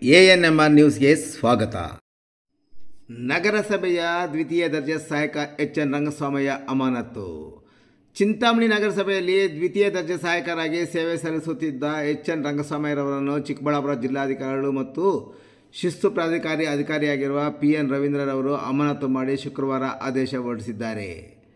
ANMR ನ್ಯೂಸ್ಗೆ ಸ್ವಾಗತ ನಗರಸಭೆಯ ದ್ವಿತೀಯ ದರ್ಜೆ ಸಹಾಯಕ ಎಚ್ ಎನ್ ರಂಗಸ್ವಾಮಯ್ಯ ಅಮಾನತು ಚಿಂತಾಮಣಿ ನಗರಸಭೆಯಲ್ಲಿ ದ್ವಿತೀಯ ದರ್ಜೆ ಸಹಾಯಕರಾಗಿ ಸೇವೆ ಸಲ್ಲಿಸುತ್ತಿದ್ದ ಎಚ್ ಎನ್ ರಂಗಸ್ವಾಮಯ್ಯರವರನ್ನು ಚಿಕ್ಕಬಳ್ಳಾಪುರ ಜಿಲ್ಲಾಧಿಕಾರಿಗಳು ಮತ್ತು ಶಿಸ್ತು ಪ್ರಾಧಿಕಾರಿ ಅಧಿಕಾರಿಯಾಗಿರುವ ಪಿ ಎನ್ ರವೀಂದ್ರರವರು ಅಮಾನತು ಮಾಡಿ ಶುಕ್ರವಾರ ಆದೇಶ ಹೊರಡಿಸಿದ್ದಾರೆ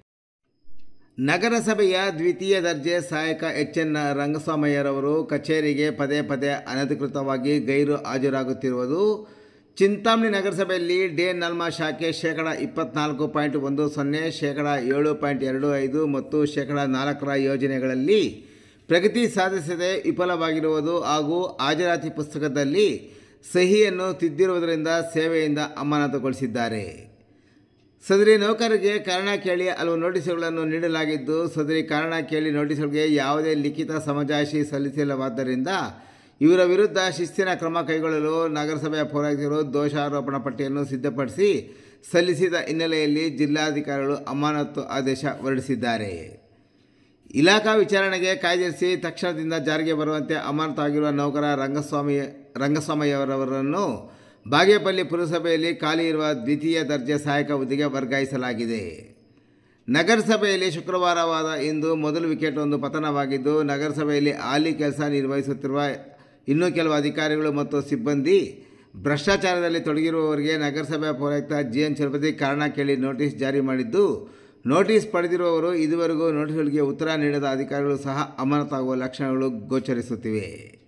ನಗರಸಭೆಯ ದ್ವಿತೀಯ ದರ್ಜೆ ಸಹಾಯಕ ಎಚ್ ಎನ್ ರಂಗಸ್ವಾಮಯ್ಯರವರು ಕಚೇರಿಗೆ ಪದೇ ಪದೇ ಅನಧಿಕೃತವಾಗಿ ಗೈರು ಹಾಜರಾಗುತ್ತಿರುವುದು ಚಿಂತಾಮಣಿ ನಗರಸಭೆಯಲ್ಲಿ ಡೇ ನಲ್ಮಾ ಶಾಖೆ ಶೇಕಡ ಇಪ್ಪತ್ನಾಲ್ಕು ಪಾಯಿಂಟ್ ಒಂದು ಸೊನ್ನೆ ಶೇಕಡ ಏಳು ಪಾಯಿಂಟ್ ಎರಡು ಐದು ಮತ್ತು ಶೇಕಡ ನಾಲ್ಕರ ಯೋಜನೆಗಳಲ್ಲಿ ಪ್ರಗತಿ ಸಾಧಿಸದೆ ವಿಫಲವಾಗಿರುವುದು ಹಾಗೂ ಹಾಜರಾತಿ ಪುಸ್ತಕದಲ್ಲಿ ಸಹಿಯನ್ನು ತಿದ್ದಿರುವುದರಿಂದ ಸೇವೆಯಿಂದ ಅಮಾನತುಗೊಳಿಸಿದ್ದಾರೆ ಸದರಿ ನೌಕರರಿಗೆ ಕಾರಣ ಕೇಳಿ ಹಲವು ನೋಟಿಸುಗಳನ್ನು ನೀಡಲಾಗಿದ್ದು ಸದರಿ ಕಾರಣ ಕೇಳಿ ನೋಟಿಸುಗಳಿಗೆ ಯಾವುದೇ ಲಿಖಿತ ಸಮಜಾಯಿಷಿ ಸಲ್ಲಿಸಿಲ್ಲವಾದ್ದರಿಂದ ಇವರ ವಿರುದ್ಧ ಶಿಸ್ತಿನ ಕ್ರಮ ಕೈಗೊಳ್ಳಲು ನಗರಸಭೆಯ ಪೌರಾಯುಕ್ತರು ದೋಷಾರೋಪಣಾ ಪಟ್ಟಿಯನ್ನು ಸಿದ್ಧಪಡಿಸಿ ಸಲ್ಲಿಸಿದ ಹಿನ್ನೆಲೆಯಲ್ಲಿ ಜಿಲ್ಲಾಧಿಕಾರಿಗಳು ಅಮಾನತು ಆದೇಶ ಹೊರಡಿಸಿದ್ದಾರೆ ಇಲಾಖಾ ವಿಚಾರಣೆಗೆ ಕಾಯ್ದಿರಿಸಿ ತಕ್ಷಣದಿಂದ ಜಾರಿಗೆ ಬರುವಂತೆ ಅಮಾನತಾಗಿರುವ ನೌಕರ ರಂಗಸ್ವಾಮಿ ರಂಗಸ್ವಾಮಯ್ಯವರವರನ್ನು ಬಾಗೇಪಲ್ಲಿ ಪುರಸಭೆಯಲ್ಲಿ ಖಾಲಿ ಇರುವ ದ್ವಿತೀಯ ದರ್ಜೆ ಸಹಾಯಕ ಹುದ್ದೆಗೆ ವರ್ಗಾಯಿಸಲಾಗಿದೆ ನಗರಸಭೆಯಲ್ಲಿ ಶುಕ್ರವಾರವಾದ ಇಂದು ಮೊದಲು ವಿಕೆಟ್ ಒಂದು ಪತನವಾಗಿದ್ದು ನಗರಸಭೆಯಲ್ಲಿ ಹಾಲಿ ಕೆಲಸ ನಿರ್ವಹಿಸುತ್ತಿರುವ ಇನ್ನೂ ಕೆಲವು ಅಧಿಕಾರಿಗಳು ಮತ್ತು ಸಿಬ್ಬಂದಿ ಭ್ರಷ್ಟಾಚಾರದಲ್ಲಿ ತೊಡಗಿರುವವರಿಗೆ ನಗರಸಭೆಯ ಪೌರಾಯುಕ್ತ ಜಿ ಎನ್ ಚಲಪತಿ ಕಾರಣ ಕೇಳಿ ನೋಟಿಸ್ ಜಾರಿ ಮಾಡಿದ್ದು ನೋಟಿಸ್ ಪಡೆದಿರುವವರು ಇದುವರೆಗೂ ನೋಟಿಸ್ಗಳಿಗೆ ಉತ್ತರ ನೀಡದ ಅಧಿಕಾರಿಗಳು ಸಹ ಅಮಾನತಾಗುವ ಲಕ್ಷಣಗಳು ಗೋಚರಿಸುತ್ತಿವೆ